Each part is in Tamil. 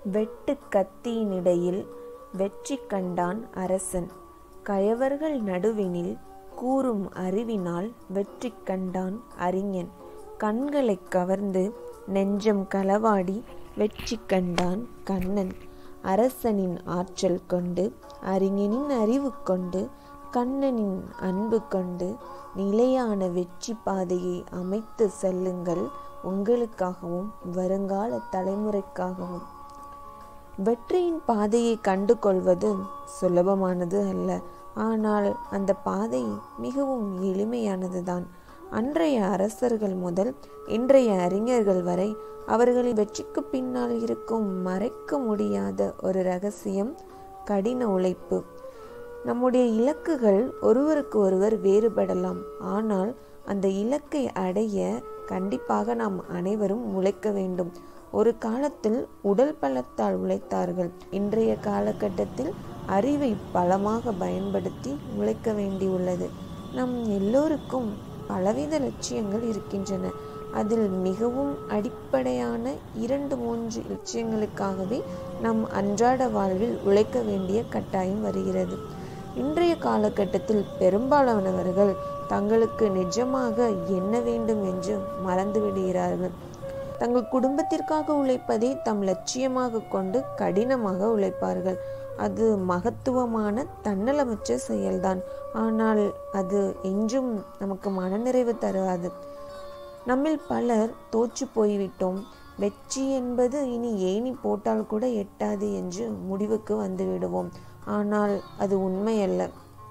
வெட்டு கத்தியினிடையில் வெற்றி கண்டான் அரசன் கயவர்கள் நடுவினில் கூறும் அறிவினால் வெற்றி கண்டான் அறிஞன் கண்களைக் கவர்ந்து நெஞ்சம் களவாடி வெற்றி கண்டான் கண்ணன் அரசனின் ஆற்றல் கொண்டு அறிஞனின் அறிவு கொண்டு கண்ணனின் அன்பு கொண்டு நிலையான வெற்றி பாதையை அமைத்து செல்லுங்கள் உங்களுக்காகவும் வருங்கால தலைமுறைக்காகவும் வெற்றியின் பாதையை கண்டு கொள்வது சுலபமானது அல்ல ஆனால் அந்த பாதை மிகவும் எளிமையானதுதான் அன்றைய அரசர்கள் முதல் இன்றைய அறிஞர்கள் வரை அவர்களின் வெற்றிக்கு பின்னால் இருக்கும் மறைக்க முடியாத ஒரு ரகசியம் கடின உழைப்பு நம்முடைய இலக்குகள் ஒருவருக்கு ஒருவர் வேறுபடலாம் ஆனால் அந்த இலக்கை அடைய கண்டிப்பாக நாம் அனைவரும் உழைக்க வேண்டும் ஒரு காலத்தில் உடல் பலத்தால் உழைத்தார்கள் இன்றைய காலகட்டத்தில் அறிவை பலமாக பயன்படுத்தி உழைக்க வேண்டியுள்ளது நம் எல்லோருக்கும் பலவித லட்சியங்கள் இருக்கின்றன அதில் மிகவும் அடிப்படையான இரண்டு மூன்று லட்சியங்களுக்காகவே நம் அன்றாட வாழ்வில் உழைக்க வேண்டிய கட்டாயம் வருகிறது இன்றைய காலகட்டத்தில் பெரும்பாலானவர்கள் தங்களுக்கு நிஜமாக என்ன வேண்டும் என்று மறந்து விடுகிறார்கள் தங்கள் குடும்பத்திற்காக உழைப்பதை தம் லட்சியமாக கொண்டு கடினமாக உழைப்பார்கள் அது மகத்துவமான தன்னலமற்ற செயல்தான் ஆனால் அது என்றும் நமக்கு மனநிறைவு தராது நம்மில் பலர் தோற்று போய்விட்டோம் வெற்றி என்பது இனி ஏணி போட்டால் கூட எட்டாது என்று முடிவுக்கு வந்து விடுவோம் ஆனால் அது உண்மையல்ல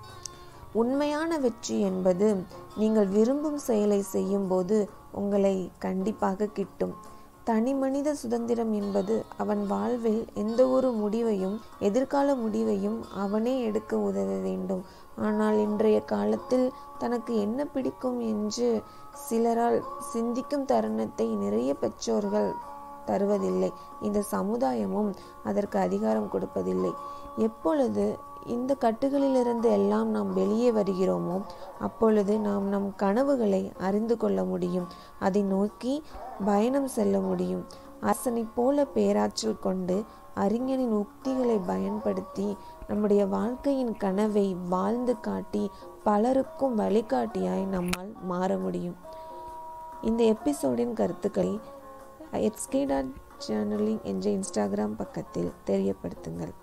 உண்மையான வெற்றி என்பது நீங்கள் விரும்பும் செயலை செய்யும்போது உங்களை கண்டிப்பாக கிட்டும் தனி மனித சுதந்திரம் என்பது அவன் வாழ்வில் எந்த ஒரு முடிவையும் எதிர்கால முடிவையும் அவனே எடுக்க உதவ வேண்டும் ஆனால் இன்றைய காலத்தில் தனக்கு என்ன பிடிக்கும் என்று சிலரால் சிந்திக்கும் தருணத்தை நிறைய பெற்றோர்கள் தருவதில்லை இந்த சமுதாயமும் அதற்கு அதிகாரம் கொடுப்பதில்லை எப்பொழுது இந்த கட்டுகளிலிருந்து எல்லாம் நாம் வெளியே வருகிறோமோ அப்பொழுது நாம் நம் கனவுகளை அறிந்து கொள்ள முடியும் அதை நோக்கி பயணம் செல்ல முடியும் அரசனைப் போல பேராற்றல் கொண்டு அறிஞனின் உக்திகளை பயன்படுத்தி நம்முடைய வாழ்க்கையின் கனவை வாழ்ந்து காட்டி பலருக்கும் வழிகாட்டியாய் நம்மால் மாற முடியும் இந்த எபிசோடின் கருத்துக்களை எட்ஸ்கே டாட் ஜேர்னலிங் என்ற இன்ஸ்டாகிராம் பக்கத்தில் தெரியப்படுத்துங்கள்